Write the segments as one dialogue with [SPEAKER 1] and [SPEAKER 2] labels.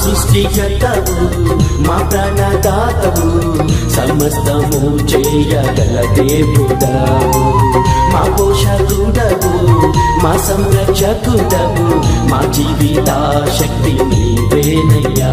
[SPEAKER 1] సృష్టికర్తవు మా ప్రాణదాతవు సమస్తము చేయగల దేవుడవు మా పోషకుడవు మా సంరక్షకుడవు మా జీవిత శక్తి నీవేనయ్యా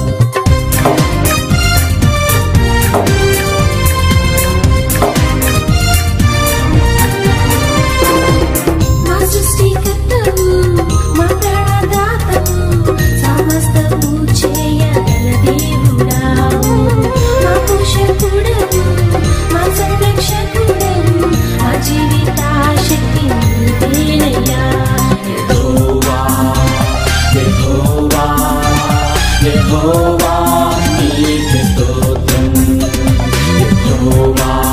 [SPEAKER 2] మా సృష్టికర్తవు మా ప్రాణదాతవు సమస్తము చేయగల దేవుడావు మా పోషకుడవు మా సంరక్షకుడవు మా జీవిత శక్తి నీవేనయ్యా
[SPEAKER 1] యెహోవా యెహోవా యెహోవా నీకే స్తోత్రం యెహోవా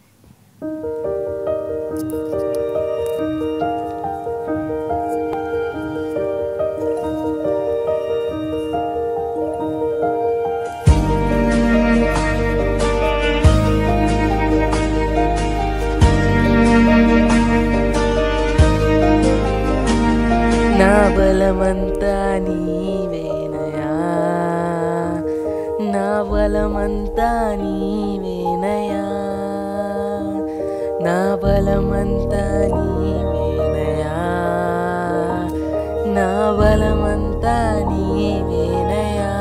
[SPEAKER 3] నా బలమంతా నీవేనయా నా బలమంతా నీవేనయా నా బలమంతా నీవేనయా నా బలమంతా నీవేనయా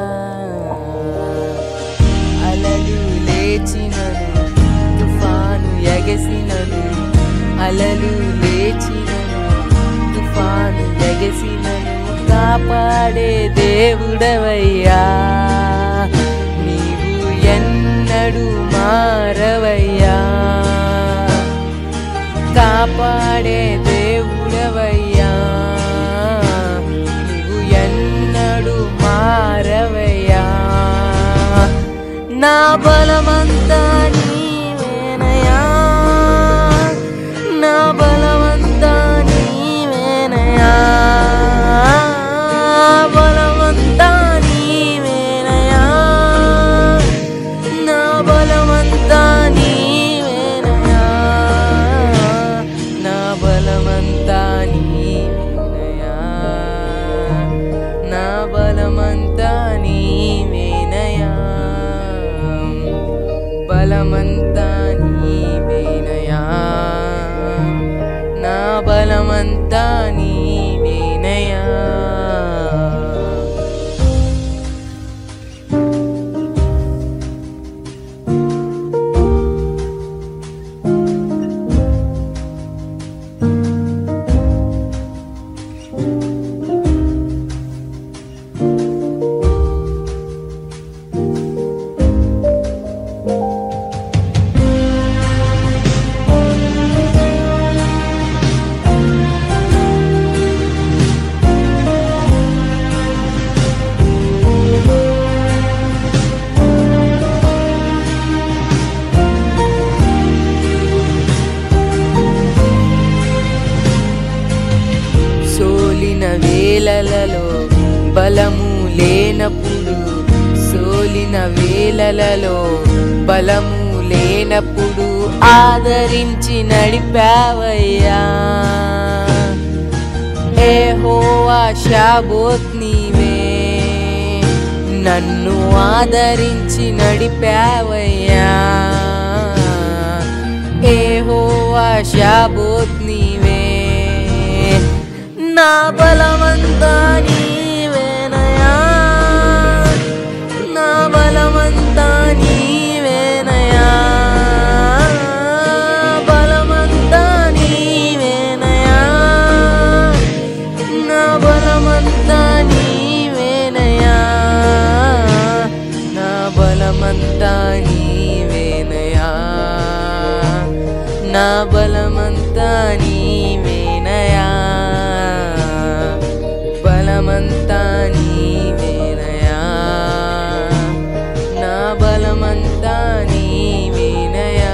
[SPEAKER 3] అలలు లేచినను తుఫాను ఎగసినను అలలు లేచినను తుఫాను ఎగసినను కాపాడే దేవుడవయ్యా నీవు ఎన్నడు మారవయ్యా కాపాడే దేవుడవయ్యా నీవు ఎన్నడు మారవయ్యా నా బలమంతా నీవేనయా నా బలమంతా నీవేనయా బలమంతా నీవేనయా నా బలమంతా నీవేనయా నా బలమంతా నీవేనయా నా బలమంతా నీవేనయా బలమంతా నీవేనయా నా బలమంతా నీవేనయా సోలిన వేలలలో బలము లేనప్పుడు సోలిన వేలలలో బలము లేనప్పుడు ఆదరించి నడిపావయ్యా ఏహోవా షాబోత్ నీవే నన్ను ఆదరించి నడిపావయ్యా ఏహోవా షాబోత్ నీవే నా బలమంతా నీవేనయా నా బలమంతా నీవేనయా బలమంతా నీవేనయా నా బలమంతా నీవేనయా నా బలమంతా నీవేనయా నా బలమంతా నీవేనయా బలమంతా నీవేనయా నా బలమంతా నీవేనయా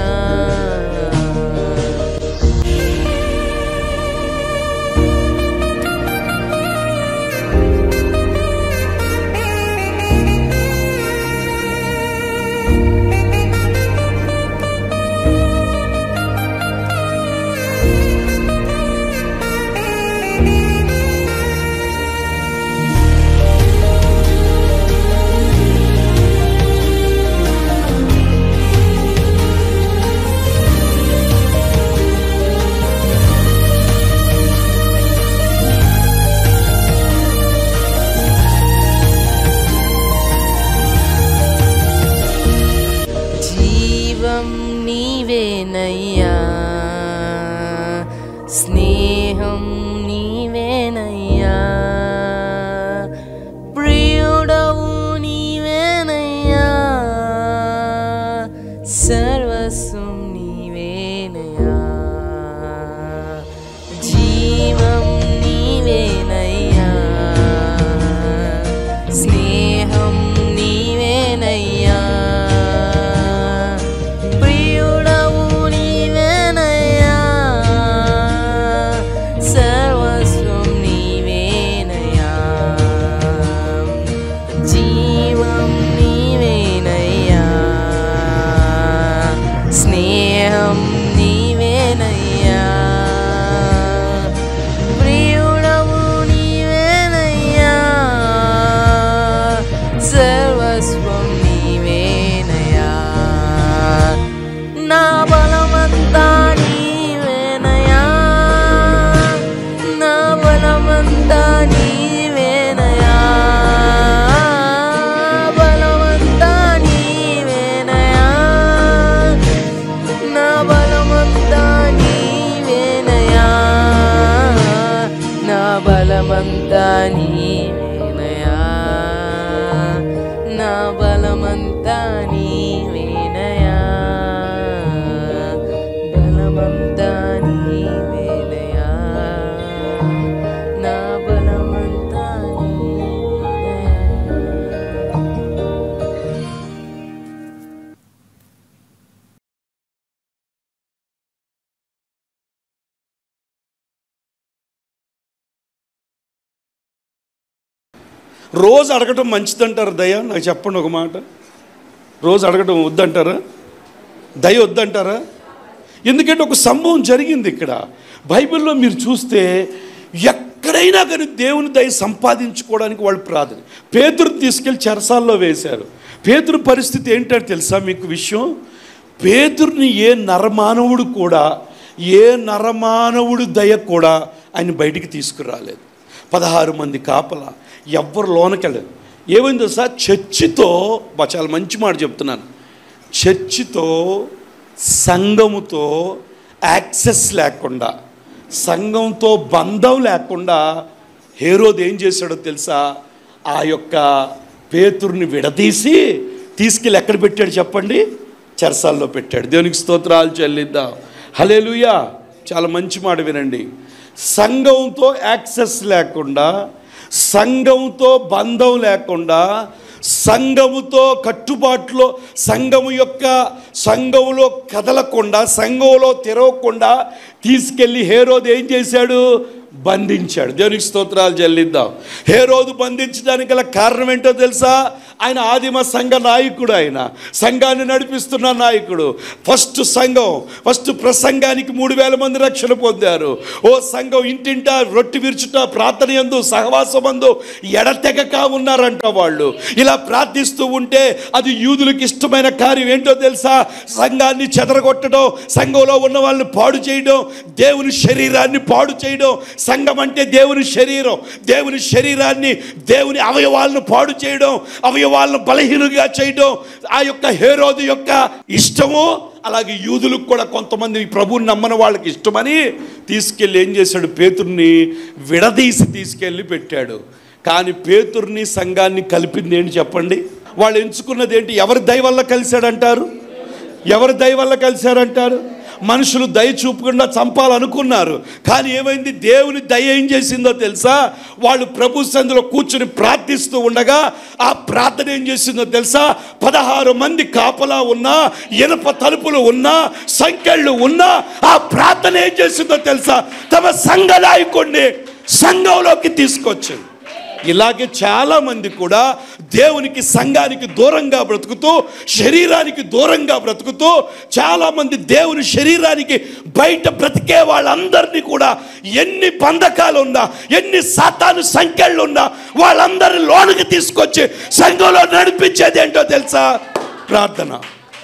[SPEAKER 3] బలమంతా నీవేనయా నా బలమంతా నీవేనయా బలమంతా నీవేనయా నా బలమంతా నీవేనయా
[SPEAKER 4] రోజు అడగటం మంచిదంటారు దయ నాకు చెప్పండి ఒక మాట రోజు అడగటం వద్దంటారా దయ వద్దంటారా ఎందుకంటే ఒక సంభవం జరిగింది ఇక్కడ బైబిల్లో మీరు చూస్తే ఎక్కడైనా కానీ దేవుని దయ సంపాదించుకోవడానికి వాళ్ళు ప్రార్థన పేతురు తీసుకెళ్ళి చెరసాల్లో వేశారు పేతురు పరిస్థితి ఏంటంటే తెలుసా మీకు విషయం పేతుర్ని ఏ నరమానవుడు కూడా ఏ నరమానవుడు దయ కూడా ఆయన బయటికి తీసుకురాలేదు పదహారు మంది కాపల ఎవ్వరు లోనకెళ్ళలేదు ఏమైంది తెలుసా చర్చితో బా చాలా మంచి మాట చెప్తున్నాను చర్చితో సంఘముతో యాక్సెస్ లేకుండా సంఘంతో బంధం లేకుండా హేరోద్ ఏం చేశాడో తెలుసా ఆ యొక్క పేతుర్ని విడదీసి తీసుకెళ్ళి ఎక్కడ పెట్టాడు చెప్పండి చెరసాల్లో పెట్టాడు దేవునికి స్తోత్రాలు చెల్లిద్దాం హలేలుయా చాలా మంచి మాట వినండి సంఘంతో యాక్సెస్ లేకుండా సంఘంతో బంధం లేకుండా సంఘముతో కట్టుబాట్లో సంఘము యొక్క సంఘములో కదలకుండా సంఘంలో తెరవకుండా తీసుకెళ్ళి హేరోది ఏం చేశాడు బంధించాడు దేవునికి స్తోత్రాలు చెల్లిద్దాం హేరోదు బంధించడానికి గల కారణం ఏంటో తెలుసా ఆయన ఆదిమ సంఘ నాయకుడు ఆయన సంఘాన్ని నడిపిస్తున్న నాయకుడు ఫస్ట్ సంఘం ఫస్ట్ ప్రసంగానికి మూడు వేల మంది రక్షణ పొందారు ఓ సంఘం ఇంటింటా రొట్టి విరుచుట ప్రార్థన ఎందు సహవాసమందు ఎడతెగక ఉన్నారంట వాళ్ళు ఇలా ప్రార్థిస్తూ ఉంటే అది యూదులకు ఇష్టమైన కార్యం ఏంటో తెలుసా సంఘాన్ని చెదరగొట్టడం సంఘంలో ఉన్న వాళ్ళని పాడు చేయడం దేవుని శరీరాన్ని పాడు చేయడం సంఘం అంటే దేవుని శరీరం దేవుని శరీరాన్ని దేవుని అవయవాలను పాడు చేయడం అవయవాలను బలహీనంగా చేయడం ఆ యొక్క హేరోదు యొక్క ఇష్టము అలాగే యూదులకు కూడా కొంతమంది ప్రభువుని నమ్మని వాళ్ళకి ఇష్టమని తీసుకెళ్ళి ఏం చేశాడు పేతుర్ని విడదీసి తీసుకెళ్ళి పెట్టాడు కానీ పేతుర్ని సంఘాన్ని కలిపింది ఏంటి చెప్పండి వాళ్ళు ఎంచుకున్నది ఏంటి ఎవరి దయ వల్ల కలిశాడంటారు ఎవరి దయ వల్ల కలిశారంటారు మనుషులు దయ చూపకుండా చంపాలనుకున్నారు కానీ ఏమైంది దేవుని దయ ఏం చేసిందో తెలుసా వాళ్ళు ప్రభు సంధిలో కూర్చుని ప్రార్థిస్తూ ఉండగా ఆ ప్రార్థన ఏం చేసిందో తెలుసా పదహారు మంది కాపలా ఉన్నా ఇనప తలుపులు ఉన్నా సంఖ్యలు ఉన్నా ఆ ప్రార్థన ఏం చేసిందో తెలుసా తమ సంఘ నాయకుడిని సంఘంలోకి తీసుకొచ్చింది ఇలాగే చాలా మంది కూడా దేవునికి సంఘానికి దూరంగా బ్రతుకుతూ శరీరానికి దూరంగా బ్రతుకుతూ చాలా మంది దేవుని శరీరానికి బయట బ్రతికే వాళ్ళందరినీ కూడా ఎన్ని బంధకాలు ఉన్నా ఎన్ని సాతాను సంఖ్యలు ఉన్నా వాళ్ళందరిని లోనికి తీసుకొచ్చి సంఘంలో నడిపించేది ఏంటో తెలుసా ప్రార్థన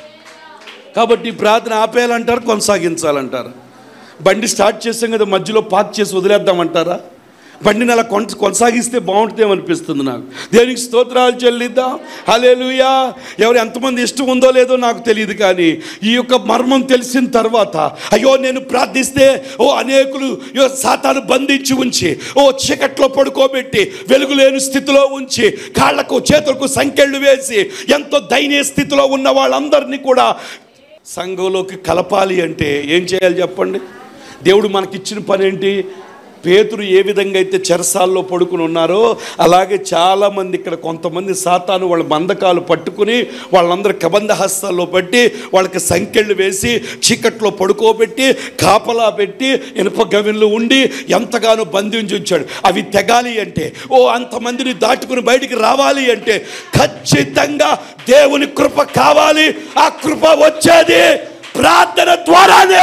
[SPEAKER 4] కాబట్టి ఈ ప్రార్థన ఆపేయాలంటారు కొనసాగించాలంటారు బండి స్టార్ట్ చేసాం కదా మధ్యలో పార్క్ చేసి వదిలేద్దామంటారా బండిని అలా కొన కొనసాగిస్తే బాగుంటుందేమో అనిపిస్తుంది నాకు దేనికి స్తోత్రాలు చెల్లిద్దాం హలేలుయా ఎవరు ఎంతమంది ఇష్టం ఉందో లేదో నాకు తెలియదు కానీ ఈ యొక్క మర్మం తెలిసిన తర్వాత అయ్యో నేను ప్రార్థిస్తే ఓ అనేకులు యో సాతాను బంధించి ఉంచి ఓ చీకట్లో పడుకోబెట్టి వెలుగు లేని స్థితిలో ఉంచి కాళ్లకు చేతులకు సంకెళ్ళు వేసి ఎంతో దయనీయ స్థితిలో ఉన్న వాళ్ళందరినీ కూడా సంఘంలోకి కలపాలి అంటే ఏం చేయాలి చెప్పండి దేవుడు మనకిచ్చిన పని ఏంటి పేతురు ఏ విధంగా అయితే చెరసాల్లో పడుకుని ఉన్నారో అలాగే చాలామంది ఇక్కడ కొంతమంది సాతాను వాళ్ళ బంధకాలు పట్టుకుని వాళ్ళందరూ కబంధ హస్తాల్లో పట్టి వాళ్ళకి సంకెళ్ళు వేసి చీకట్లో పడుకోబెట్టి కాపలా పెట్టి ఇనుప గవిన్లు ఉండి ఎంతగానో బంధించి ఉంచాడు అవి తెగాలి అంటే ఓ అంతమందిని దాటుకుని బయటికి రావాలి అంటే ఖచ్చితంగా దేవుని కృప కావాలి ఆ కృప వచ్చేది ప్రార్థన ద్వారానే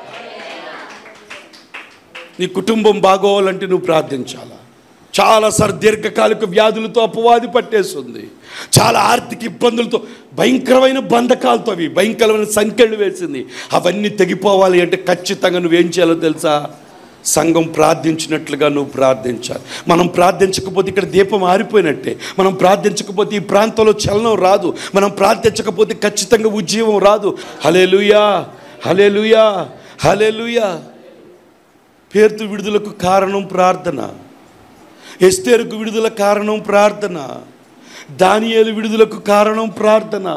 [SPEAKER 4] నీ కుటుంబం బాగోవాలంటే నువ్వు ప్రార్థించాలా చాలా సార్ దీర్ఘకాలిక వ్యాధులతో అపవాది పట్టేస్తుంది చాలా ఆర్థిక ఇబ్బందులతో భయంకరమైన బంధకాలతో అవి భయంకరమైన సంఖ్యలు వేసింది అవన్నీ తెగిపోవాలి అంటే ఖచ్చితంగా నువ్వేం చేయాలో తెలుసా సంఘం ప్రార్థించినట్లుగా నువ్వు ప్రార్థించాలి మనం ప్రార్థించకపోతే ఇక్కడ దీపం ఆరిపోయినట్టే మనం ప్రార్థించకపోతే ఈ ప్రాంతంలో చలనం రాదు మనం ప్రార్థించకపోతే ఖచ్చితంగా ఉద్యమం రాదు హలేలుయా హలేలుయా హలేలుయా పేర్తు విడుదలకు కారణం ప్రార్థన ఎస్తేరుకు విడుదల కారణం ప్రార్థన దానియేలు విడుదలకు కారణం ప్రార్థన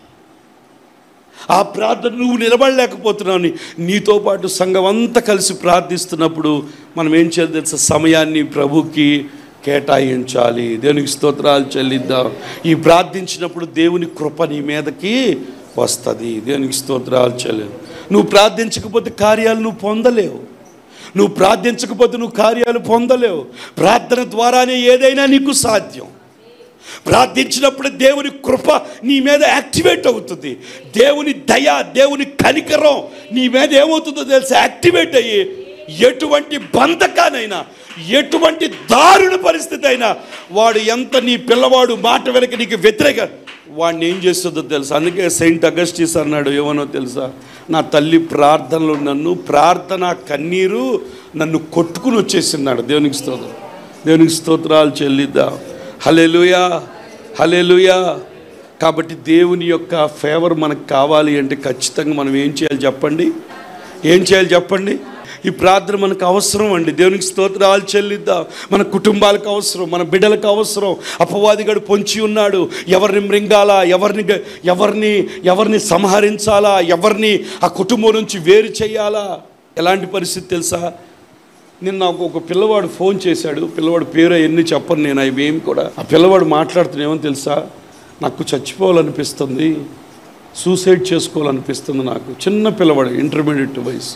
[SPEAKER 4] ఆ ప్రార్థన నువ్వు నిలబడలేకపోతున్నావు నీ- నీతో పాటు సంఘం అంతా కలిసి ప్రార్థిస్తున్నప్పుడు మనం ఏం చేయాలి తెలుసా సమయాన్ని ప్రభుకి కేటాయించాలి దేవునికి స్తోత్రాలు చెల్లిద్దాం ఈ ప్రార్థించినప్పుడు దేవుని కృప నీ మీదకి వస్తుంది దేవునికి స్తోత్రాలు చెల్లి నువ్వు ప్రార్థించకపోతే కార్యాలు నువ్వు పొందలేవు నువ్వు ప్రార్థించకపోతే నువ్వు కార్యాలు పొందలేవు ప్రార్థన ద్వారానే ఏదైనా నీకు సాధ్యం ప్రార్థించినప్పుడు దేవుని కృప నీ మీద యాక్టివేట్ అవుతుంది దేవుని దయ దేవుని కనికరం నీ మీద ఏమవుతుందో తెలుసా యాక్టివేట్ అయ్యి ఎటువంటి బంధకానైనా ఎటువంటి దారుణ పరిస్థితి అయినా వాడు ఎంత నీ పిల్లవాడు మాట వెనక నీకు వ్యతిరేక వాడిని ఏం చేస్తుందో తెలుసా అందుకే సెయింట్ అగస్టిస్ అన్నాడు ఏమనో తెలుసా నా తల్లి ప్రార్థనలు నన్ను ప్రార్థన కన్నీరు నన్ను కొట్టుకుని వచ్చేసిన్నాడు దేవునికి స్తోత్రం దేవునికి స్తోత్రాలు చెల్లిద్దాం హలెలుయా హలెలుయా కాబట్టి దేవుని యొక్క ఫేవర్ మనకు కావాలి అంటే ఖచ్చితంగా మనం ఏం చేయాలి చెప్పండి ఏం చేయాలి చెప్పండి ఈ ప్రార్థన మనకు అవసరం అండి దేవునికి స్తోత్రాలు చెల్లిద్దాం మన కుటుంబాలకు అవసరం మన బిడ్డలకు అవసరం అపవాదిగాడు పొంచి ఉన్నాడు ఎవరిని మృంగాలా ఎవరిని గ- ఎవరిని ఎవరిని సంహరించాలా ఎవరిని ఆ కుటుంబం నుంచి వేరు చేయాలా ఎలాంటి పరిస్థితి తెలుసా నిన్న నాకు ఒక పిల్లవాడు ఫోన్ చేశాడు పిల్లవాడు పేరు ఎన్ని చెప్పను నేను అవి ఏమి కూడా ఆ పిల్లవాడు మాట్లాడుతున్నా ఏమని తెలుసా నాకు చచ్చిపోవాలనిపిస్తుంది సూసైడ్ చేసుకోవాలనిపిస్తుంది నాకు చిన్న పిల్లవాడు ఇంటర్మీడియట్ వయసు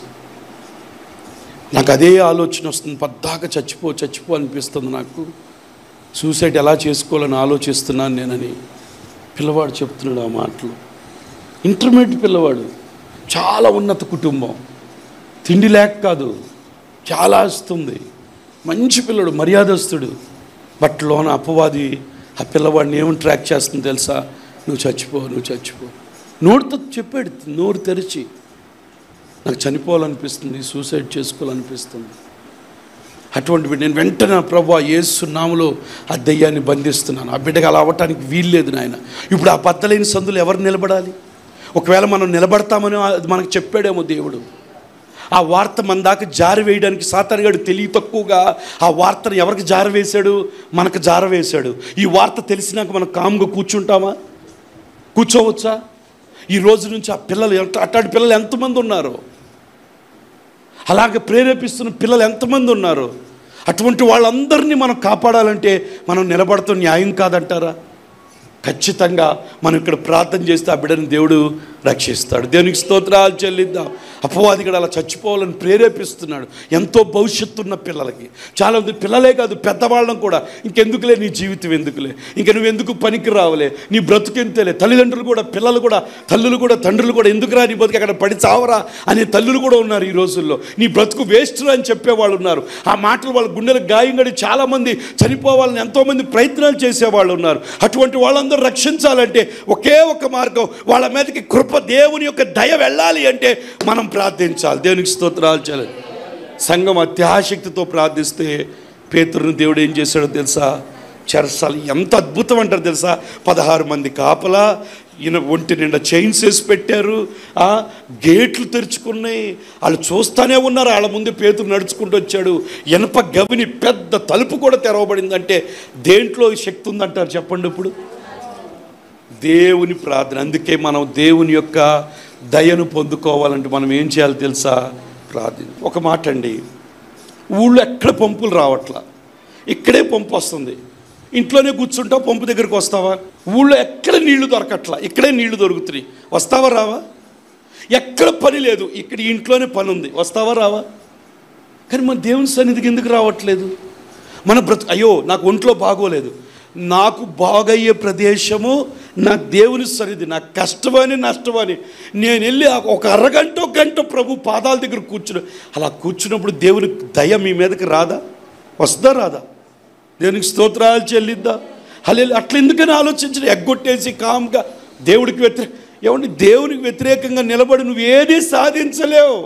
[SPEAKER 4] నాకు అదే ఆలోచన వస్తుంది పద్దాక చచ్చిపో చచ్చిపో అనిపిస్తుంది నాకు సూసైడ్ ఎలా చేసుకోవాలని ఆలోచిస్తున్నాను నేనని పిల్లవాడు చెప్తున్నాడు ఆ మాటలు ఇంటర్మీడియట్ పిల్లవాడు చాలా ఉన్నత కుటుంబం తిండి లేక కాదు చాలా వస్తుంది మంచి పిల్లడు మర్యాదస్తుడు బట్ లోన అపవాది ఆ పిల్లవాడిని ఏమని ట్రాక్ చేస్తుంది తెలుసా నువ్వు చచ్చిపో నువ్వు చచ్చిపో నోటితో చెప్పాడు నోరు తెరిచి నాకు చనిపోవాలనిపిస్తుంది సూసైడ్ చేసుకోవాలనిపిస్తుంది అటువంటి నేను వెంటనే ప్రభా యేసు నామలో ఆ దయ్యాన్ని బంధిస్తున్నాను ఆ బిడ్డగా అలా అవ్వటానికి వీల్లేదు నాయన ఇప్పుడు ఆ బద్దలేని సందులు ఎవరు నిలబడాలి ఒకవేళ మనం నిలబడతామని అది మనకు చెప్పాడేమో దేవుడు ఆ వార్త మన దాకా జారి వేయడానికి సాతానుగాడు తెలివి తక్కువగా ఆ వార్తను ఎవరికి జార వేశాడు మనకు జార వేశాడు ఈ వార్త తెలిసినాక మనం కామ్గా కూర్చుంటామా కూర్చోవచ్చా ఈ రోజు నుంచి ఆ పిల్లలు ఎంత అట్లాంటి పిల్లలు ఎంతమంది ఉన్నారు అలాగే ప్రేరేపిస్తున్న పిల్లలు ఎంతమంది ఉన్నారు అటువంటి వాళ్ళందరినీ మనం కాపాడాలంటే మనం నిలబడతాం న్యాయం కాదంటారా ఖచ్చితంగా మనం ఇక్కడ ప్రార్థన చేస్తే ఆ బిడ్డని దేవుడు రక్షిస్తాడు దేవునికి స్తోత్రాలు చెల్లిద్దాం అపవాదిగడు అలా చచ్చిపోవాలని ప్రేరేపిస్తున్నాడు ఎంతో భవిష్యత్తు ఉన్న పిల్లలకి చాలామంది పిల్లలే కాదు పెద్దవాళ్ళం కూడా ఇంకెందుకులే నీ జీవితం ఎందుకులే ఇంక నువ్వు ఎందుకు పనికి రావలే నీ బ్రతుకు ఎంతేలే తల్లిదండ్రులు కూడా పిల్లలు కూడా తల్లులు కూడా తండ్రులు కూడా ఎందుకురా నీ బతుకు అక్కడ పడి చావరా అనే తల్లులు కూడా ఉన్నారు ఈ రోజుల్లో నీ బ్రతుకు వేస్ట్ అని చెప్పేవాళ్ళు ఉన్నారు ఆ మాటలు వాళ్ళ గుండెలకు గాయం గడి చాలామంది చనిపోవాలని ఎంతోమంది ప్రయత్నాలు చేసేవాళ్ళు ఉన్నారు అటువంటి వాళ్ళందరూ రక్షించాలంటే ఒకే ఒక మార్గం వాళ్ళ మీదకి కృప దేవుని యొక్క దయ వెళ్ళాలి అంటే మనం ప్రార్థించాలి దేవునికి స్తోత్రాలు చేయాలి సంఘం అత్యాశక్తితో ప్రార్థిస్తే పేతురుని దేవుడు ఏం చేశాడో తెలుసా చెరసాలు ఎంత అద్భుతం అంటారు తెలుసా పదహారు మంది కాపలా ఈయన ఒంటి నిండా చైన్స్ వేసి పెట్టారు ఆ గేట్లు తెరుచుకున్నాయి వాళ్ళు చూస్తానే ఉన్నారు వాళ్ళ ముందు పేతురు నడుచుకుంటూ వచ్చాడు ఇనప గవిని పెద్ద తలుపు కూడా తెరవబడిందంటే దేంట్లో శక్తి ఉందంటారు చెప్పండి ఇప్పుడు దేవుని ప్రార్థన అందుకే మనం దేవుని యొక్క దయను పొందుకోవాలంటే మనం ఏం చేయాలి తెలుసా ప్రార్థన ఒక మాట అండి ఊళ్ళో ఎక్కడ పంపులు రావట్లా ఇక్కడే పంపు వస్తుంది ఇంట్లోనే కూర్చుంటావు పంపు దగ్గరికి వస్తావా ఊళ్ళో ఎక్కడ నీళ్లు దొరకట్లా ఇక్కడే నీళ్లు దొరుకుతున్నాయి వస్తావా రావా ఎక్కడ పని లేదు ఇక్కడ ఇంట్లోనే పని ఉంది వస్తావా రావా కానీ మన దేవుని సన్నిధికి ఎందుకు రావట్లేదు మన బ్రతు అయ్యో నాకు ఒంట్లో బాగోలేదు నాకు బాగయ్యే ప్రదేశము నా దేవుని సన్నిధి నా కష్టమని నష్టమని నేను వెళ్ళి ఆ ఒక అరగంట ఒక గంట ప్రభు పాదాల దగ్గర కూర్చుని అలా కూర్చున్నప్పుడు దేవుని దయ మీ మీదకి రాదా వస్తుందా రాదా దేవునికి స్తోత్రాలు చెల్లిద్దా అలా అట్లా ఎందుకని ఆలోచించిన ఎగ్గొట్టేసి కామ్గా దేవుడికి వ్యతిరేక ఏమండి దేవునికి వ్యతిరేకంగా నిలబడి నువ్వు ఏది సాధించలేవు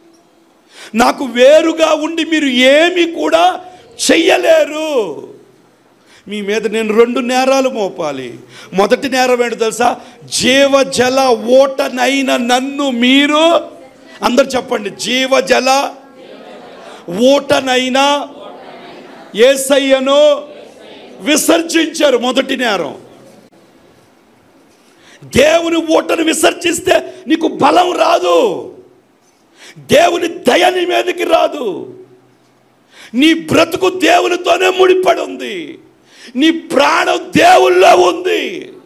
[SPEAKER 4] నాకు వేరుగా ఉండి మీరు ఏమి కూడా చెయ్యలేరు మీ మీద నేను రెండు నేరాలు మోపాలి మొదటి నేరం ఏంటో తెలుసా జీవజల ఓటనైన నన్ను మీరు అందరు చెప్పండి జీవజల ఓటనైనా ఏసయ్యను విసర్జించారు మొదటి నేరం దేవుని ఊటను విసర్జిస్తే నీకు బలం రాదు దేవుని దయ నీ మీదకి రాదు నీ బ్రతుకు దేవునితోనే ముడిపడి ఉంది నీ ప్రాణం దేవుల్లో ఉంది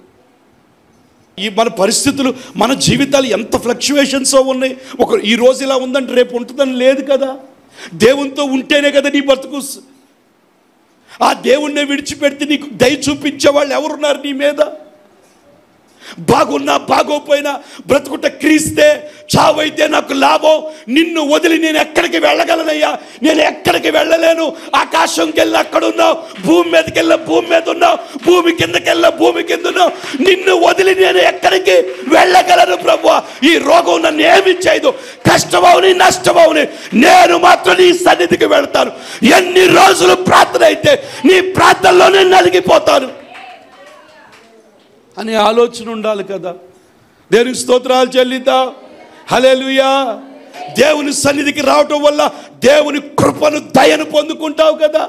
[SPEAKER 4] ఈ మన పరిస్థితులు మన జీవితాలు ఎంత ఫ్లక్చువేషన్స్ ఉన్నాయి ఒక ఈ రోజు ఇలా ఉందంటే రేపు ఉంటుందని లేదు కదా దేవునితో ఉంటేనే కదా నీ బ్రతుకు స- ఆ దేవుణ్ణి విడిచిపెడితే నీకు దయ చూపించే వాళ్ళు ఎవరున్నారు నీ మీద బాగున్నా బాగోపోయినా బ్రతుకుట క్రీస్తే చావైతే నాకు లాభం నిన్ను వదిలి నేను ఎక్కడికి వెళ్ళగలనయ్యా నేను ఎక్కడికి వెళ్ళలేను ఆకాశంకి వెళ్ళి అక్కడ ఉన్నావు భూమి మీదకి వెళ్ళి భూమి మీద ఉన్నావు భూమి కిందకి వెళ్ళి భూమి కింద ఉన్నావు నిన్ను వదిలి నేను ఎక్కడికి వెళ్ళగలను ప్రభు ఈ రోగం నన్ను ఏమి చేయదు కష్టమవుని నష్టమవుని నేను మాత్రం నీ సన్నిధికి వెళ్తాను ఎన్ని రోజులు ప్రార్థన అయితే నీ ప్రార్థనలోనే నలిగిపోతాను అనే ఆలోచన ఉండాలి కదా దేవునికి స్తోత్రాలు చెల్లిద్దా హలేలుయా దేవుని సన్నిధికి రావటం వల్ల దేవుని కృపను దయను పొందుకుంటావు కదా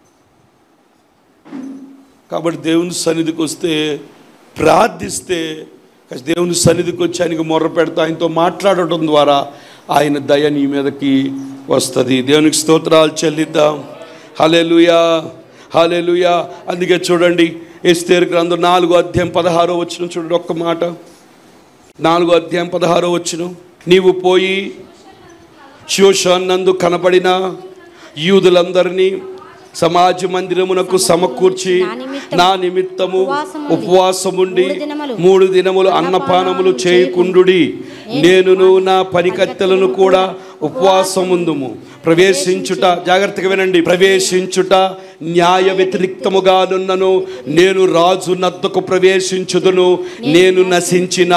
[SPEAKER 4] కాబట్టి దేవుని సన్నిధికి వస్తే ప్రార్థిస్తే కాస్త దేవుని సన్నిధికి వచ్చి ఆయనకి మొర్ర పెడతా ఆయనతో మాట్లాడటం ద్వారా ఆయన దయ నీ మీదకి వస్తుంది దేవునికి స్తోత్రాలు చెల్లిద్దాం హలెలుయా హలెలుయా అందుకే చూడండి ఎస్తేరు గ్రంథం నాలుగో అధ్యాయం పదహారో వచ్చిన చూడండి ఒక్క మాట నాలుగో అధ్యాయం పదహారో వచ్చిన నీవు పోయి శోషాన్ నందు కనబడిన యూదులందరినీ సమాజ మందిరమునకు సమకూర్చి నా నిమిత్తము ఉపవాసముండి మూడు దినములు అన్నపానములు చేయకుండుడి నేనును నా పనికత్తెలను కూడా ఉపవాసముందుము ప్రవేశించుట జాగ్రత్తగా వినండి ప్రవేశించుట న్యాయ వ్యతిరిక్తముగానున్నను నేను రాజు నద్దకు ప్రవేశించుదును నేను నశించిన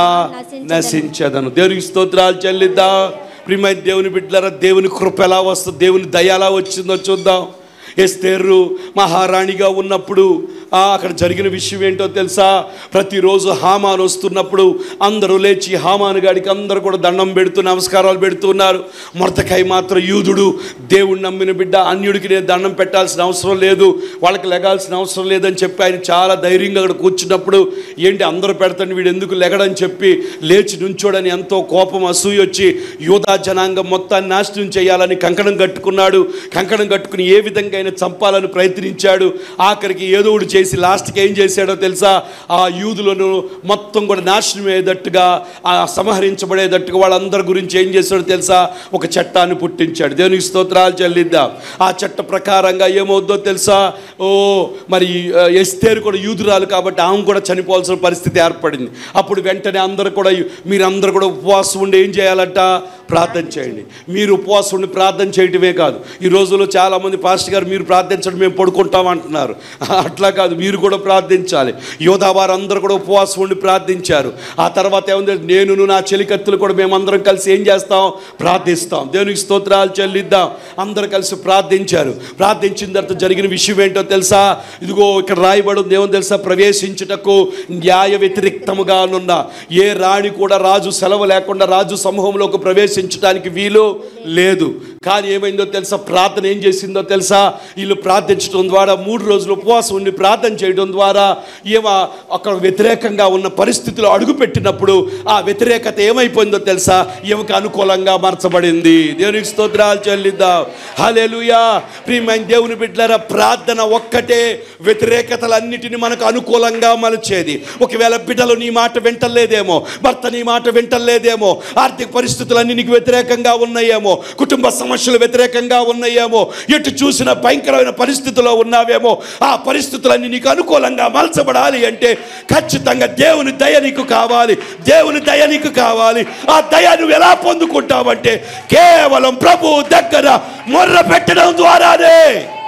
[SPEAKER 4] నశించదను దేవునికి స్తోత్రాలు చెల్లిద్దా ప్రియమైన దేవుని బిడ్డలారా దేవుని కృప ఎలా వస్తుంది దేవుని దయ ఎలా వచ్చిందో చూద్దాం ఎస్తేరు మహారాణిగా ఉన్నప్పుడు ఆ, అక్కడ జరిగిన విషయం ఏంటో తెలుసా ప్రతిరోజు హామాను వస్తున్నప్పుడు అందరూ లేచి హామాను గాడికి అందరూ కూడా దండం పెడుతూ నమస్కారాలు పెడుతున్నారు మొరతకాయ మాత్రం యూదుడు దేవుడు నమ్మిన బిడ్డ అన్యుడికి నేను దండం పెట్టాల్సిన అవసరం లేదు వాళ్ళకి లెగాల్సిన అవసరం లేదని చెప్పి ఆయన చాలా ధైర్యంగా అక్కడ కూర్చున్నప్పుడు ఏంటి అందరూ పెడతాను వీడు ఎందుకు లెగడని చెప్పి లేచి నుంచోడని ఎంతో కోపం అసూయ వచ్చి యూదా జనాంగం మొత్తాన్ని నాశనం చేయాలని కంకణం కట్టుకున్నాడు కంకణం కట్టుకుని ఏ విధంగా ఆయన చంపాలని ప్రయత్నించాడు ఆఖరికి ఏదో ఒకటి చేసి లాస్ట్కి ఏం చేశాడో తెలుసా ఆ యూదులను మొత్తం కూడా నాశనం అయ్యేటట్టుగా ఆ సంహరించబడేటట్టుగా వాళ్ళందరి గురించి ఏం చేశాడో తెలుసా ఒక చట్టాన్ని పుట్టించాడు దేవునికి స్తోత్రాలు చెల్లిద్దాం ఆ చట్ట ప్రకారంగా ఏమవుద్దో తెలుసా ఓ మరి ఆ, ఎస్తేరు కూడా యూదురాలు కాబట్టి ఆమె కూడా చనిపోవాల్సిన పరిస్థితి ఏర్పడింది అప్పుడు వెంటనే అందరూ కూడా మీరందరూ కూడా ఉపవాసం ఉండి ఏం చేయాలంట ప్రార్థన చేయండి మీరు ఉపవాసం ఉండి ప్రార్థన చేయటమే కాదు ఈ రోజుల్లో చాలామంది పాస్టర్ గారు మీరు ప్రార్థించడం మేము పడుకుంటాం అంటున్నారు అట్లా కాదు మీరు కూడా ప్రార్థించాలి యోధా వారు అందరూ కూడా ఉపవాసం ఉండి ప్రార్థించారు ఆ తర్వాత ఏముంది నేను నా చెలికత్తులు కూడా మేమందరం కలిసి ఏం చేస్తాం ప్రార్థిస్తాం దేవునికి స్తోత్రాలు చెల్లిద్దాం అందరూ కలిసి ప్రార్థించారు ప్రార్థించిన తర్వాత జరిగిన విషయం ఏంటో తెలుసా ఇదిగో ఇక్కడ రాయబడి ఉంది ఏమో తెలుసా ప్రవేశించుటకు న్యాయ వ్యతిరిక్తముగానున్న ఏ రాణి కూడా రాజు సెలవు లేకుండా రాజు సమూహంలోకి ప్రవేశించడానికి వీలు లేదు కానీ ఏమైందో తెలుసా ప్రార్థన ఏం చేసిందో తెలుసా వీళ్ళు ప్రార్థించడం ద్వారా మూడు రోజులు ఉపవాసం ఉండి ప్రార్థన చేయడం ద్వారా ఏమో అక్కడ వ్యతిరేకంగా ఉన్న పరిస్థితులు అడుగుపెట్టినప్పుడు ఆ వ్యతిరేకత ఏమైపోయిందో తెలుసా ఈమెకు అనుకూలంగా మార్చబడింది దేవునికి స్తోత్రాలు చెల్లిద్దాం హల్లెలూయా ప్రియమైన దేవుని బిడ్డలారా ప్రార్థన ఒక్కటే వ్యతిరేకతలన్నిటిని మనకు అనుకూలంగా మలిచేది ఒకవేళ బిడ్డలు నీ మాట వింటలేదేమో భర్త నీ మాట వింటలేదేమో ఆర్థిక పరిస్థితులన్నీ నీకు వ్యతిరేకంగా ఉన్నాయేమో కుటుంబ సమస్యలు వ్యతిరేకంగా ఉన్నాయేమో ఎటు చూసిన భయంకరమైన పరిస్థితిలో ఉన్నావేమో ఆ పరిస్థితులన్నీ నీకు అనుకూలంగా మలచబడాలి అంటే ఖచ్చితంగా దేవుని దయ నీకు కావాలి దేవుని దయ నీకు కావాలి ఆ దయ నువ్వు ఎలా పొందుకుంటావంటే కేవలం ప్రభు దగ్గర మొర్ర పెట్టడం ద్వారానే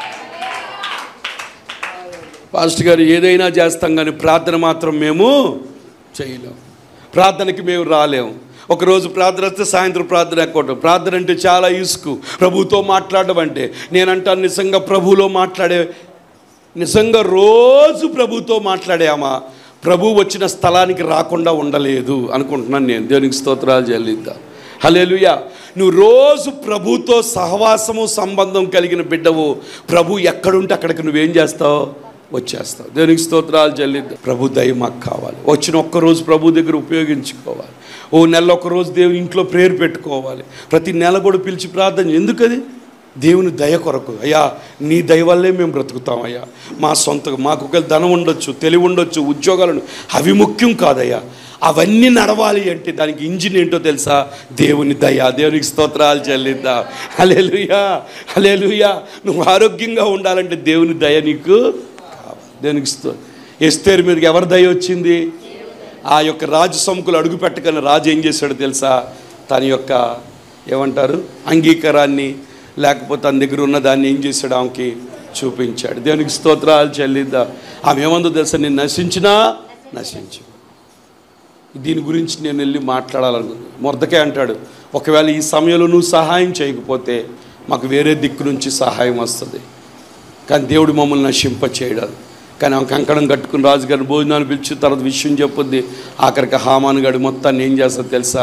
[SPEAKER 4] పాస్టర్ గారు ఏదైనా చేస్తాం కానీ ప్రార్థన మాత్రం మేము చేయలేం ప్రార్థనకి మేము రాలేము ఒకరోజు ప్రార్థన వస్తే సాయంత్రం ప్రార్థన ఎక్కడం ప్రార్థన అంటే చాలా ఇసుకు ప్రభుతో మాట్లాడడం అంటే నేనంటాను నిజంగా ప్రభువులో మాట్లాడే నిజంగా రోజు ప్రభుతో మాట్లాడామా ప్రభు వచ్చిన స్థలానికి రాకుండా ఉండలేదు అనుకుంటున్నాను నేను దేవునికి స్తోత్రాలు చెల్లిద్దాం హలేలుయా నువ్వు రోజు ప్రభుతో సహవాసము సంబంధం కలిగిన బిడ్డవు ప్రభు ఎక్కడుంటే అక్కడికి నువ్వేం చేస్తావు వచ్చేస్తావు దేవునికి స్తోత్రాలు చెల్లిద్దాం ప్రభు దయ మాకు కావాలి వచ్చిన ఒక్క రోజు ప్రభు దగ్గర ఉపయోగించుకోవాలి ఓ నెల ఒక రోజు దేవుని ఇంట్లో ప్రేరు పెట్టుకోవాలి ప్రతి నెల కూడా పిలిచి ప్రార్థన ఎందుకది దేవుని దయ కొరకు అయ్యా నీ దయ వల్లే మేము బ్రతుకుతాం అయ్యా మా సొంత మాకు ఒక ధనం ఉండొచ్చు తెలివి ఉండొచ్చు ఉద్యోగాలను అవి ముఖ్యం కాదయ్యా అవన్నీ నడవాలి అంటే దానికి ఇంజిన్ ఏంటో తెలుసా దేవుని దయ దేవునికి స్తోత్రాలు చెల్లిద్దా హలేలుయా హలేలుయా నువ్వు ఆరోగ్యంగా ఉండాలంటే దేవుని దయ నీకు కావాలి దేవునికి స్తో ఎస్తేరు మీదకి ఎవరి దయ వచ్చింది ఆ యొక్క రాజు సముకులు అడుగు పెట్టగానే రాజు ఏం చేశాడో తెలుసా తన యొక్క ఏమంటారు అంగీకారాన్ని లేకపోతే తన దగ్గర ఉన్న దాన్ని ఏం చేశాడు ఆమెకి చూపించాడు దేవునికి స్తోత్రాలు చెల్లిద్దా ఆమె ఏమందో తెలుసా నేను నశించినా నశించు దీని గురించి నేను వెళ్ళి మాట్లాడాలనుకున్నాను మొరదకే అంటాడు ఒకవేళ ఈ సమయంలో నువ్వు సహాయం చేయకపోతే మాకు వేరే దిక్కు నుంచి సహాయం వస్తుంది కానీ దేవుడు మమ్మల్ని నశింప చేయడాలు కానీ ఆమె కంకణం కట్టుకుని రాజుగారిని భోజనాలు పిలిచి తర్వాత విషయం చెప్పుద్ది ఆఖరికి హామాన్ గడి మొత్తాన్ని ఏం చేస్తుంది తెలుసా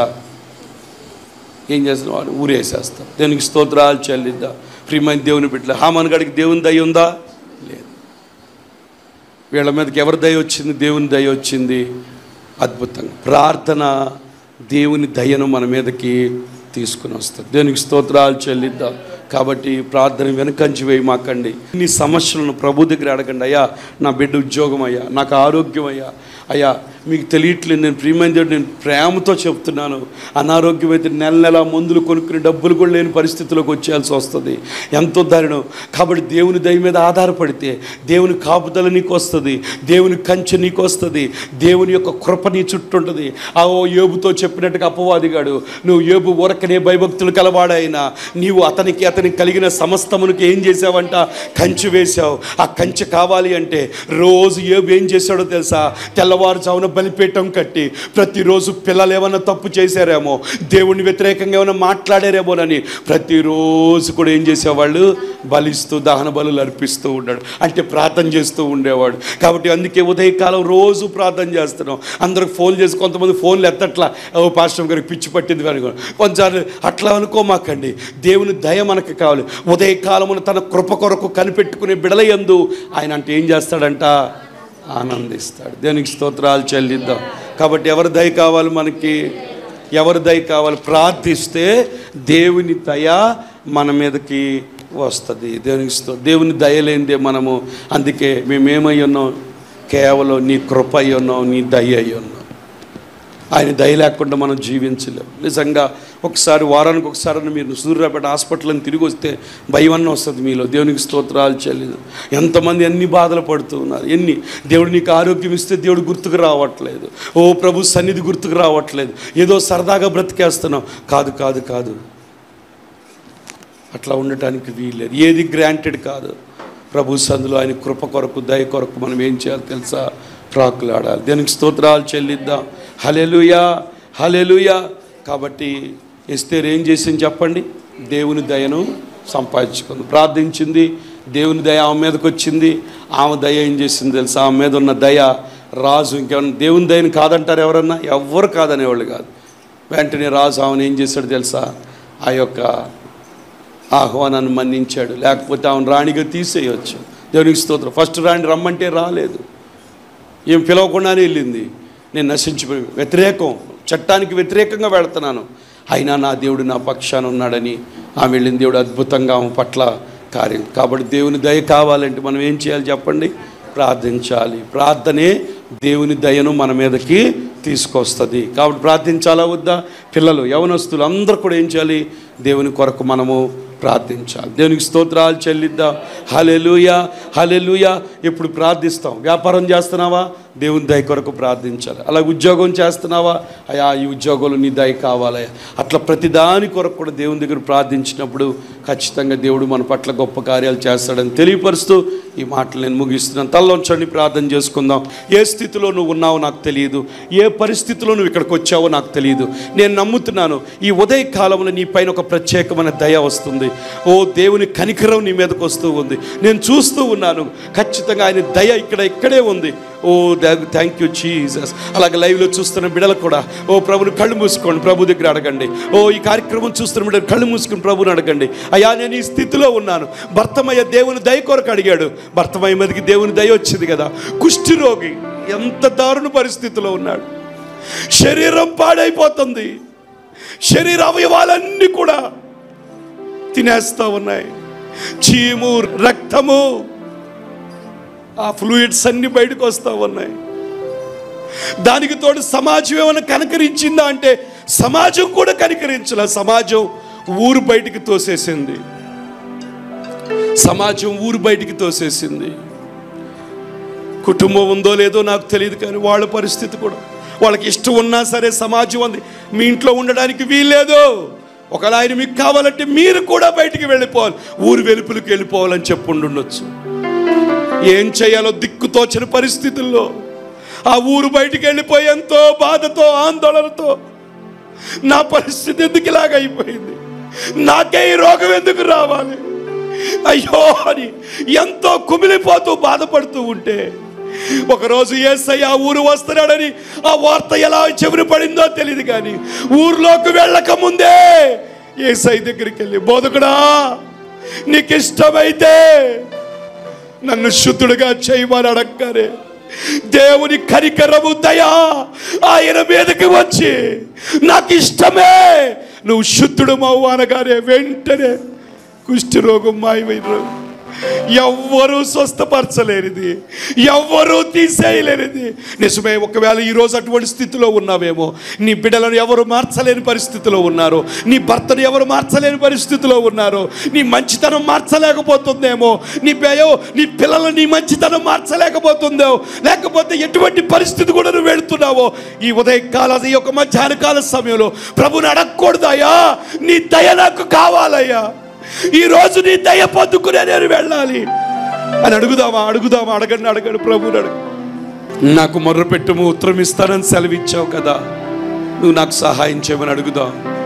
[SPEAKER 4] ఏం చేస్తాం వాడు ఊరేసేస్తాం దేవునికి స్తోత్రాలు చెల్లిద్దా ప్రియమైన దేవుని బిడ్డలు హామాన్ గడికి దేవుని దయ ఉందా లేదు వీళ్ళ మీదకి ఎవరి దయ వచ్చింది దేవుని దయ వచ్చింది అద్భుతంగా ప్రార్థన దేవుని దయను మన మీదకి తీసుకుని వస్తుంది దేవునికి స్తోత్రాలు చెల్లిద్దాం కాబట్టి ప్రార్థన వెనకంచి వేయి మాకండి నీ సమస్యలను ప్రభు దగ్గర అడగండి అయ్యా నా బిడ్డ ఉద్యోగం అయ్యా నాకు ఆరోగ్యం అయ్యా అయ్యా మీకు తెలియట్లేదు నేను ప్రియమైన దేవుడు నేను ప్రేమతో చెప్తున్నాను అనారోగ్యం అయితే నెల నెల మందులు కొనుక్కుని డబ్బులు కూడా లేని పరిస్థితిలోకి వచ్చేయాల్సి వస్తుంది ఎంతో దారుణం కాబట్టి దేవుని దయ మీద ఆధారపడితే దేవుని కాపుదల నీకు వస్తుంది దేవుని కంచె నీకు వస్తుంది దేవుని యొక్క కృప నీ చుట్టూ ఉంటుంది ఆ ఓ ఏబుతో చెప్పినట్టుగా అపవాదిగాడు నువ్వు ఏబు ఊరకనే భయభక్తులు కలవాడైనా నీవు అతనికి అతనికి కలిగిన సమస్తమునికి ఏం చేసావంట కంచె వేశావు ఆ కంచె కావాలి అంటే రోజు ఏబు ఏం చేశాడో తెలుసా తెల్లవారుజామున బలిపీఠం కట్టి ప్రతిరోజు పిల్లలు ఏమైనా తప్పు చేశారేమో దేవుని వ్యతిరేకంగా ఏమైనా మాట్లాడారేమోనని ప్రతిరోజు కూడా ఏం చేసేవాళ్ళు బలిస్తూ దహన బలులు అర్పిస్తూ ఉన్నాడు అంటే ప్రార్థన చేస్తూ ఉండేవాడు కాబట్టి అందుకే ఉదయకాలం రోజు ప్రార్థన చేస్తున్నాం అందరికి ఫోన్ చేసి కొంతమంది ఫోన్లు ఎత్తట్లా ఓ పాస్టర్ గారికి పిచ్చి పట్టింది కనుక కొంచెం అట్లా అనుకోమాకండి దేవుని దయ మనకు కావాలి ఉదయకాలమున తన కృప కొరకు కనిపెట్టుకునే బిడలయందు ఆయన అంటే ఏం చేస్తాడంట ఆనందిస్తాడు దేనికి స్తోత్రాలు చెల్లిద్దాం కాబట్టి ఎవరి దయ కావాలి మనకి ఎవరి దయ కావాలి ప్రార్థిస్తే దేవుని దయ మన మీదకి వస్తుంది దేవునికి స్తో దేవుని దయ లేనిదే మనము అందుకే మేమేమై ఉన్నాం కేవలం నీ కృప అయి ఉన్నాం నీ దయ అయి ఉన్నాం ఆయన దయ లేకుండా మనం జీవించలేం నిజంగా ఒకసారి వారానికి ఒకసారి మీరు సూర్యాపేట హాస్పిటల్ని తిరిగి వస్తే భయమన్న వస్తుంది మీలో దేవునికి స్తోత్రాలు చెల్లిదు ఎంతమంది ఎన్ని బాధలు పడుతూ ఉన్నారు ఎన్ని దేవుడు నీకు ఆరోగ్యం ఇస్తే దేవుడు గుర్తుకు రావట్లేదు ఓ ప్రభు సన్నిధి గుర్తుకు రావట్లేదు ఏదో సరదాగా బ్రతికేస్తున్నాం కాదు కాదు కాదు అట్లా ఉండటానికి వీల్లేదు ఏది గ్రాంటెడ్ కాదు ప్రభు సందులో ఆయన కృప కొరకు దయ కొరకు మనం ఏం చేయాలి తెలుసా ప్రాకులాడాలి దేనికి స్తోత్రాలు చెల్లిద్దాం హలెలుయా హలెలుయా కాబట్టి ఎస్తేరు ఏం చేసింది చెప్పండి దేవుని దయను సంపాదించుకుంది ప్రార్థించింది దేవుని దయ ఆమె మీదకి వచ్చింది ఆమె దయ ఏం చేసింది తెలుసా ఆమె మీద ఉన్న దయ రాజు ఇంకేమన్నా దేవుని దయను కాదంటారు ఎవరన్నా ఎవ్వరు కాదనేవాళ్ళు కాదు వెంటనే రాజు ఆమెను ఏం చేశాడు తెలుసా ఆ యొక్క ఆహ్వానాన్ని మన్నించాడు లేకపోతే ఆమెను రాణిగా తీసేయచ్చు దేవునికి స్తోత్రం ఫస్ట్ రాణి రమ్మంటే రాలేదు ఏం పిలవకుండానే వెళ్ళింది నేను నశించిపోయి వ్యతిరేకం చట్టానికి వ్యతిరేకంగా వెళుతున్నాను అయినా నా దేవుడు నా పక్షాన ఉన్నాడని ఆమె వెళ్ళిన దేవుడు అద్భుతంగా ఆమె పట్ల కార్యం కాబట్టి దేవుని దయ కావాలంటే మనం ఏం చేయాలి చెప్పండి ప్రార్థించాలి ప్రార్థనే దేవుని దయను మన మీదకి తీసుకొస్తుంది కాబట్టి ప్రార్థించాలా వద్దా పిల్లలు యవనస్తులు అందరూ కూడా ఏం చేయాలి దేవుని కొరకు మనము ప్రార్థించాలి దేవునికి స్తోత్రాలు చెల్లిద్దాం హలెలుయా హలెలుయా ఎప్పుడు ప్రార్థిస్తాం వ్యాపారం చేస్తున్నావా దేవుని దయ కొరకు ప్రార్థించాలి అలా ఉద్యోగం చేస్తున్నావా అయ్యా ఈ ఉద్యోగంలో నీ దయ కావాలయ్యా అట్లా ప్రతి దాని కొరకు కూడా దేవుని దగ్గర ప్రార్థించినప్పుడు ఖచ్చితంగా దేవుడు మన పట్ల గొప్ప కార్యాలు చేస్తాడని తెలియపరుస్తూ ఈ మాటలు నేను ముగిస్తున్నాను తల్లోంచండి ప్రార్థన చేసుకుందాం ఏ స్థితిలో నువ్వు ఉన్నావో నాకు తెలియదు ఏ పరిస్థితిలో నువ్వు ఇక్కడికి వచ్చావో నాకు తెలియదు నేను నమ్ముతున్నాను ఈ ఉదయ కాలంలో నీ పైన ఒక ప్రత్యేకమైన దయ వస్తుంది ఓ దేవుని కనికరం నీ మీదకి వస్తూ ఉంది నేను చూస్తూ ఉన్నాను ఖచ్చితంగా ఆయన దయ ఇక్కడ ఇక్కడే ఉంది ఓ థ్యాంక్ యూ జీసస్ అలాగే లైవ్లో చూస్తున్న బిడలకు కూడా ఓ ప్రభుని కళ్ళు మూసుకోండి ప్రభు దగ్గర అడగండి ఓ ఈ కార్యక్రమం చూస్తున్న బిడ్డలు కళ్ళు మూసుకుని ప్రభుని అడగండి అయ్యా నేను ఈ స్థితిలో ఉన్నాను భర్తమయ్య దేవుని దయ కొరకు అడిగాడు భర్తమయ్య మీదకి దేవుని దయ వచ్చింది కదా కుష్ఠిరోగి ఎంత దారుణ పరిస్థితిలో ఉన్నాడు శరీరం పాడైపోతుంది శరీర అవయవాలన్నీ కూడా తినేస్తా ఉన్నాయి చీము రక్తము ఆ ఫ్లూయిడ్స్ అన్ని బయటకు వస్తూ ఉన్నాయి దానికి తోడు సమాజం ఏమైనా కనకరించిందా అంటే సమాజం కూడా కనికరించలే సమాజం ఊరు బయటికి తోసేసింది సమాజం ఊరు బయటికి తోసేసింది కుటుంబం ఉందో లేదో నాకు తెలియదు కానీ వాళ్ళ పరిస్థితి కూడా వాళ్ళకి ఇష్టం ఉన్నా సరే సమాజం ఉంది మీ ఇంట్లో ఉండడానికి వీల్లేదు ఒకవేళ ఆయన మీకు కావాలంటే మీరు కూడా బయటికి వెళ్ళిపోవాలి ఊరు వెలుపులకు వెళ్ళిపోవాలని చెప్పుండొచ్చు ఏం చేయాలో దిక్కుతోచని పరిస్థితుల్లో ఆ ఊరు బయటికి వెళ్ళిపోయి ఎంతో బాధతో ఆందోళనతో నా పరిస్థితి ఎందుకు ఇలాగ అయిపోయింది నాకే ఈ రోగం ఎందుకు రావాలి అయ్యో అని ఎంతో కుమిలిపోతూ బాధపడుతూ ఉంటే ఒకరోజు ఏసై ఆ ఊరు వస్తున్నాడని ఆ వార్త ఎలా చెవిని పడిందో తెలియదు కానీ ఊర్లోకి వెళ్ళక ముందే ఏసై దగ్గరికి వెళ్ళి బోధకుడా నీకు ఇష్టమైతే నన్ను శుద్ధుడుగా చేయమని అడగగానే దేవుని కరికరము దయా ఆయన మీదకి వచ్చి నాకు ఇష్టమే నువ్వు శుద్ధుడు మవ్వు అనగానే వెంటనే కుష్ఠరోగం మాయమైన ఎవ్వరూ స్వస్థపరచలేనిది ఎవ్వరూ తీసేయలేనిది నిజమే ఒకవేళ ఈరోజు అటువంటి స్థితిలో ఉన్నావేమో నీ బిడ్డలను ఎవరు మార్చలేని పరిస్థితిలో ఉన్నారు నీ భర్తను ఎవరు మార్చలేని పరిస్థితిలో ఉన్నారు నీ మంచితనం మార్చలేకపోతుందేమో నీ పేయో నీ పిల్లలు నీ మంచితనం మార్చలేకపోతుందో లేకపోతే ఎటువంటి పరిస్థితి కూడా నువ్వు వెళుతున్నావో ఈ ఉదయకాల ఈ యొక్క మధ్యాహ్న కాల సమయంలో ప్రభుని అడగకూడదయ్యా నీ దయ నాకు కావాలయ్యా ఈ రోజు నీ దయ పొందుకునే నేను వెళ్ళాలి అని అడుగుదామా అడుగుదామా అడగండి అడగండి ప్రభుని అడుగు నాకు మొర్ర పెట్టుము ఉత్తరం ఇస్తానని సెలవిచ్చావు కదా నువ్వు నాకు సహాయం చేయమని అడుగుదాం